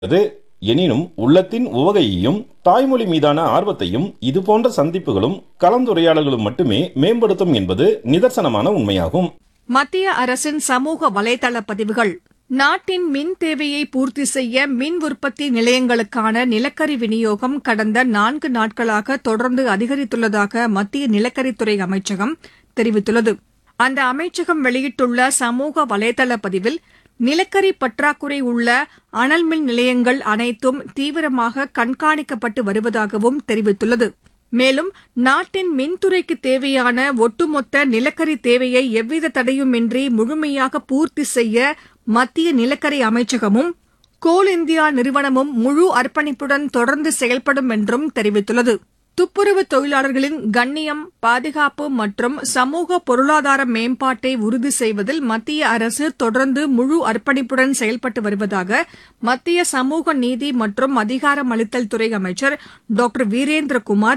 அது எனினும் உள்ளத்தின் உவகையையும் தாய்மொழி மீதான ஆர்வத்தையும் இதுபோன்ற சந்திப்புகளும் கலந்துரையாடல்களும் மட்டுமே மேம்படுத்தும் என்பது நிதர்சனமான உண்மையாகும் மத்திய அரசின் சமூக வலைதள பதிவுகள் நாட்டின் மின் தேவையை பூர்த்தி செய்ய மின் உற்பத்தி நிலையங்களுக்கான நிலக்கரி விநியோகம் கடந்த நான்கு நாட்களாக தொடர்ந்து அதிகரித்துள்ளதாக மத்திய நிலக்கரித்துறை அமைச்சகம் தெரிவித்துள்ளது அந்த அமைச்சகம் வெளியிட்டுள்ள சமூக வலைதள பதிவில் நிலக்கரி பற்றாக்குறை உள்ள அனல் மின் நிலையங்கள் அனைத்தும் தீவிரமாக கண்காணிக்கப்பட்டு வருவதாகவும் தெரிவித்துள்ளது மேலும் நாட்டின் மின்துறைக்கு தேவையான ஒட்டுமொத்த நிலக்கரி தேவையை எவ்வித தடையுமின்றி முழுமையாக பூர்த்தி செய்ய மத்திய நிலக்கரி அமைச்சகமும் கோல் இந்தியா நிறுவனமும் முழு அர்ப்பணிப்புடன் தொடர்ந்து செயல்படும் என்றும் தெரிவித்துள்ளது துப்புரவு தொழிலாளர்களின் கண்ணியம் பாதுகாப்பு மற்றும் சமூக பொருளாதார மேம்பாட்டை உறுதி செய்வதில் மத்திய அரசு தொடர்ந்து முழு அர்ப்பணிப்புடன் செயல்பட்டு வருவதாக மத்திய சமூக நீதி மற்றும் அதிகாரமளித்தல் துறை அமைச்சர் டாக்டர் வீரேந்திர குமார்